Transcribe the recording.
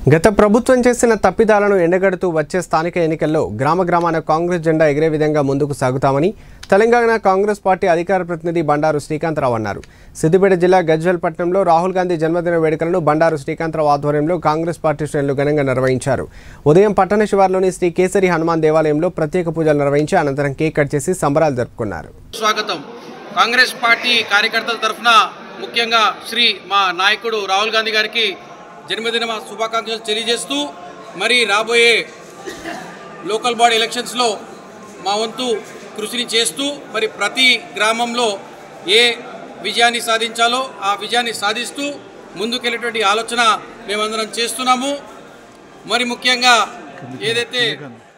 గత ప్రభుత్వం చేసిన తప్పిదాలను ఎండగడుతూ వచ్చే స్థానిక ఎన్నికల్లో గ్రామ గ్రామాన కాంగ్రెస్ జెండా ఎగిరే విధంగా ముందుకు సాగుతామని తెలంగాణ కాంగ్రెస్ పార్టీ అధికార ప్రతినిధి బండారు శ్రీకాంతరావు అన్నారు సిద్దిపేట జిల్లా గజ్వెల్ పట్టణంలో రాహుల్ గాంధీ జన్మదిన వేడుకలను బండారు శ్రీకాంతరావు ఆధ్వర్యంలో కాంగ్రెస్ పార్టీ శ్రేణులు ఘనంగా నిర్వహించారు ఉదయం పట్టణ శివార్లోని శ్రీ కేసరి హనుమాన్ దేవాలయంలో ప్రత్యేక పూజలు నిర్వహించి అనంతరం కేక్ కట్ చేసి సంబరాలు జరుపుకున్నారు స్వాగతం కాంగ్రెస్ పార్టీ కార్యకర్తల తరఫున ముఖ్యంగా శ్రీ మా నాయకుడు రాహుల్ గాంధీ గారికి జన్మదిన శుభాకాంక్షలు తెలియజేస్తూ మరి రాబోయే లోకల్ బాడీ ఎలక్షన్స్లో మా వంతు కృషిని చేస్తూ మరి ప్రతి గ్రామంలో ఏ విజయాన్ని సాధించాలో ఆ విజయాన్ని సాధిస్తూ ముందుకెళ్ళేటువంటి ఆలోచన మేమందరం చేస్తున్నాము మరి ముఖ్యంగా ఏదైతే